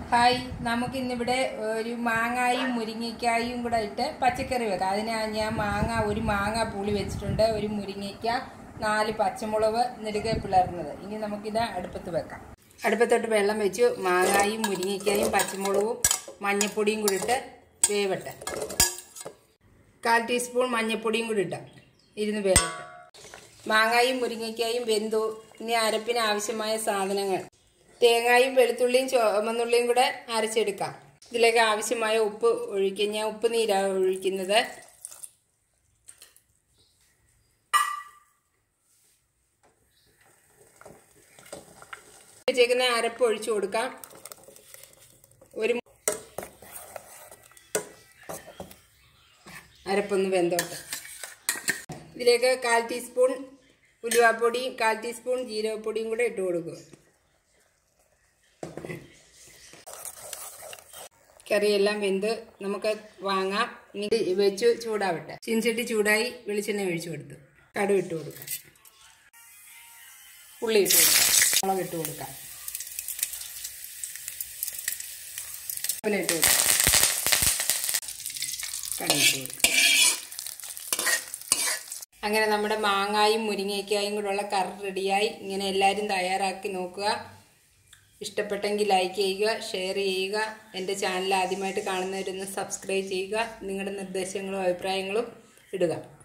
hi നമുക്ക് ഇന്നിവിടെ ഒരു മാങ്ങായും മുരിങ്ങയ്ക്കായും കൂടെ ഇട്ട് പച്ചക്കറി വെക്കാം അതിന് ഞാൻ മാങ്ങ ഒരു മാങ്ങ പുളി വെച്ചിട്ടുണ്ട് ഒരു മുരിങ്ങയ്ക്ക നാല് പച്ചമുളക് നെടുകെ പിളർന്നത് ഇനി നമുക്കിത് അടുപ്പത്ത് വെക്കാം അടുപ്പത്തോട്ട് വെള്ളം വെച്ചു മാങ്ങായും മുരിങ്ങയ്ക്കായും പച്ചമുളകും മഞ്ഞപ്പൊടിയും കൂടി ഇട്ട് വേവട്ടെ കാൽ ടീസ്പൂൺ മഞ്ഞപ്പൊടിയും കൂടി ഇട്ടാം ഇരുന്ന് വേവട്ടെ മാങ്ങായും മുരിങ്ങയ്ക്കായും വെന്തു ഇനി അരപ്പിന് ആവശ്യമായ സാധനങ്ങൾ തേങ്ങായും വെളുത്തുള്ളിയും ചുവന്നുള്ളിയും കൂടെ അരച്ചെടുക്കാം ഇതിലേക്ക് ആവശ്യമായ ഉപ്പ് ഒഴിക്കുക ഞാൻ ഉപ്പ് നീരാണ് ഒഴിക്കുന്നത് വെച്ചേക്കുന്ന അരപ്പ് ഒഴിച്ചു കൊടുക്കാം ഒരു അരപ്പൊന്ന് വെന്തോട്ടെ ഇതിലേക്ക് കാൽ ടീസ്പൂൺ ഉലുവാപ്പൊടി കാൽ ടീസ്പൂൺ ജീരകപ്പൊടിയും കൂടെ ഇട്ട് കൊടുക്കുക കറിയെല്ലാം വെന്ത് നമുക്ക് വാങ്ങാം ഇനി വെച്ച് ചൂടാവട്ടെ ചീൻചട്ടി ചൂടായി വെളിച്ചെണ്ണ ഒഴിച്ചു കൊടുത്തു കടു ഇട്ട് കൊടുക്കാം ഉള്ളി ഇട്ട് കൊടുക്കാം മുളക് ഇട്ട് കൊടുക്കാം പിന്നെ ഇട്ട് കൊടുക്കാം കടു ഇട്ട് കൊടുക്കാം അങ്ങനെ നമ്മുടെ മാങ്ങായും മുരിങ്ങയ്ക്കായും കൂടെയുള്ള കറി റെഡിയായി ഇങ്ങനെ എല്ലാവരും തയ്യാറാക്കി നോക്കുക ഇഷ്ടപ്പെട്ടെങ്കിൽ ലൈക്ക് ചെയ്യുക ഷെയർ ചെയ്യുക എൻ്റെ ചാനൽ ആദ്യമായിട്ട് കാണുന്നവരൊന്ന് സബ്സ്ക്രൈബ് ചെയ്യുക നിങ്ങളുടെ നിർദ്ദേശങ്ങളും അഭിപ്രായങ്ങളും ഇടുക